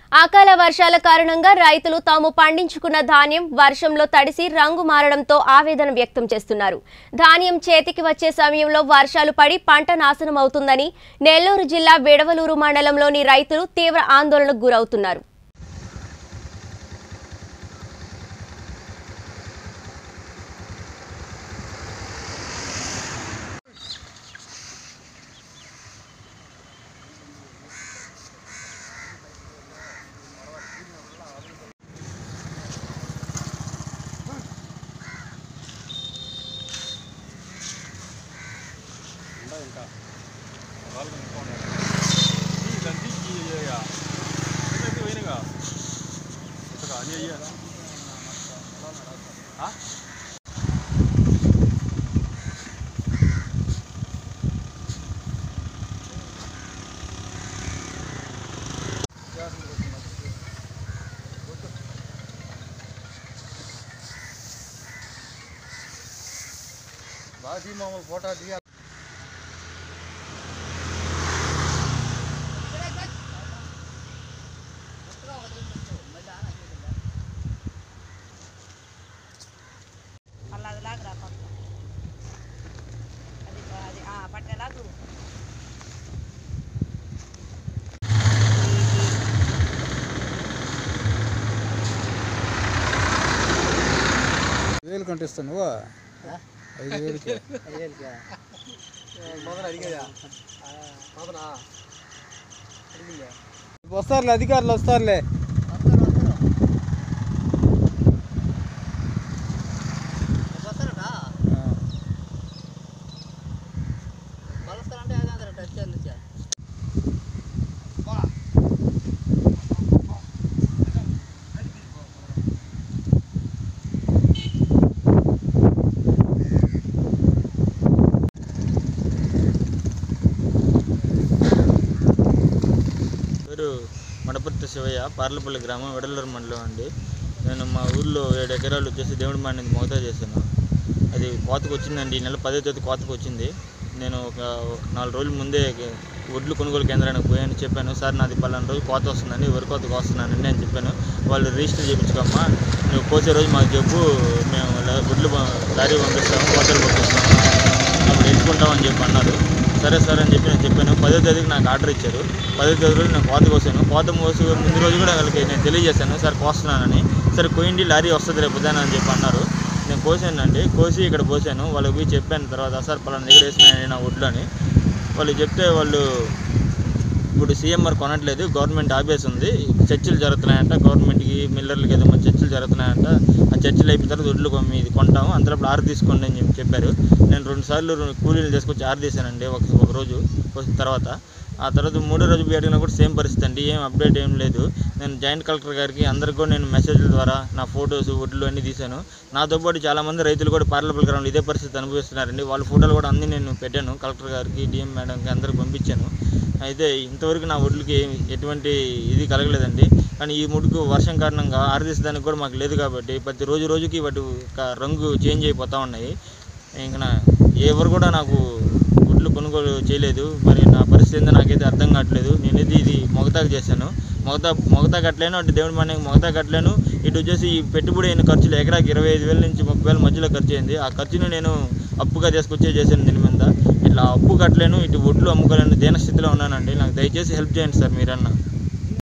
అకాల వర్షాల కారణంగా రైతులు తాము పండించుకున్న ధాన్యం వర్షంలో తడిసి రంగు మారడంతో ఆవేదన వ్యక్తం చేస్తున్నారు ధాన్యం చేతికి వచ్చే సమయంలో వర్షాలు పడి పంట నాశనం అవుతుందని నెల్లూరు జిల్లా విడవలూరు మండలంలోని రైతులు తీవ్ర ఆందోళనకు గురవుతున్నారు బాగా మామూలు ఫోటో దిగాలి మళ్ళీ అది లాగరా పక్క అది అది ఆ, పట్టేలాగు వేలు కంటిస్తాను నువ్వు ఐదు వేలకి వస్తారులే అధికారులు వస్తారులే ఆ. పేరు మడపర్తి శివయ్య పార్లపల్లి గ్రామం వెడలూరు మండలం అండి నేను మా ఊర్లో ఏడు ఎకరాలు వచ్చేసి దేవుడి మాడిని మోతా చేశాను అది కోతకు వచ్చిందండి ఈ నెల పదో తేదీ కోతకు వచ్చింది నేను ఒక నాలుగు రోజుల ముందే ఒడ్లు కొనుగోలు కేంద్రానికి పోయాను చెప్పాను సార్ నాది పలానా రోజు కోత వస్తుందండి వరి కోతకు వస్తున్నానండి అని చెప్పాను వాళ్ళు రిజిస్టర్ చేయించుకోమ్మా నువ్వు కోసే రోజు మాకు చెప్పు మేము ల- ఒడ్లు ప- లారీ పంపిస్తాము కోతలు పంపిస్తాము అప్పుడు ఎంచుకుంటామని చెప్పి అన్నారు సరే సరే అని చెప్పి నేను చెప్పాను పదో తేదీకి నాకు ఆర్డర్ ఇచ్చారు పదో తేదీ రోజు నేను కోత కోసాను కోత కోసి ముందు రోజు కూడా వాళ్ళకి నేను తెలియజేశాను సార్ కోస్తున్నానని సరే కోయండి లారీ వస్తుంది రేపు ఉదయం అని చెప్పి అన్నారు నేను కోసానండి కోసి ఇక్కడ పోసాను వాళ్ళకి పోయి చెప్పాను తర్వాత సార్ పలానా దగ్గర వేసినాయండి నా ఒడ్లు అని వాళ్ళు చెప్తే వాళ్ళు ఇప్పుడు సీఎంఆర్ కొనట్లేదు గవర్నమెంట్ ఆఫీస్ ఉంది చర్చలు జరుగుతున్నాయంట గవర్నమెంట్కి మిల్లర్లకి ఏదో మంచి చర్చలు జరుగుతున్నాయంట ఆ చర్చలు అయిపోయిన తర్వాత ఒడ్లు కొ- మీది కొంటాము అంతలో ఆరు తీసుకోండి అని చెప్పి చెప్పారు నేను రెండు సార్లు కూలీలు తీసుకొచ్చి ఆరు తీసానండి ఒక ఒక రోజు కోసిన తర్వాత ఆ తర్వాత మూడో రోజు పోయి అడిగినా కూడా సేమ్ పరిస్థితి అండి ఏం అప్డేట్ ఏం లేదు నేను జాయింట్ కలెక్టర్ గారికి అందరికి కూడా నేను మెసేజ్ల ద్వారా నా ఫొటోస్ ఒడ్లు అన్నీ తీశాను నాతో పాటు చాలామంది రైతులు కూడా పార్లపల్లి గ్రౌండ్ ఇదే పరిస్థితి అనుభవిస్తున్నారండి వాళ్ళ ఫోటోలు కూడా అన్నీ నేను పెట్టాను కలెక్టర్ గారికి డిఎం మేడంకి అందరికి పంపించాను అయితే ఇంతవరకు నా ఒడ్లకి ఏమి- ఎటువంటి ఇది కలగలేదండి కానీ ఈ ముడుకు వర్షం కారణంగా ఆరదీసడానికి కూడా మాకు లేదు కాబట్టి ప్రతి రోజు రోజుకి వాటి యొక్క రంగు చేంజ్ అయిపోతూ ఉన్నాయి ఇంకా నా ఎవరు కూడా నాకు గుడ్లు కొనుగోలు చేయలేదు మరి నా పరిస్థితి ఏందో నాకైతే అర్థం కావట్లేదు నేనైతే ఇది మొగతాకు చేశాను మొగతా మొగతా కట్టలేను అటు దేవుడి మనకి మొగతా కట్టలేను ఇటు వచ్చేసి ఈ పెట్టుబడి అయిన ఖర్చులు ఎకరాకి ఇరవై ఐదు వేల నుంచి ముప్పై వేల మధ్యలో ఖర్చు అయింది ఆ ఖర్చును నేను అప్పుగా తీసుకొచ్చే చేశాను దీని మీద ఇట్లా అప్పు కట్టలేను ఇటు ఒడ్లు అమ్ముకోలేను దేన స్థితిలో ఉన్నానండి నాకు దయచేసి హెల్ప్ చేయండి సార్ మీరన్నా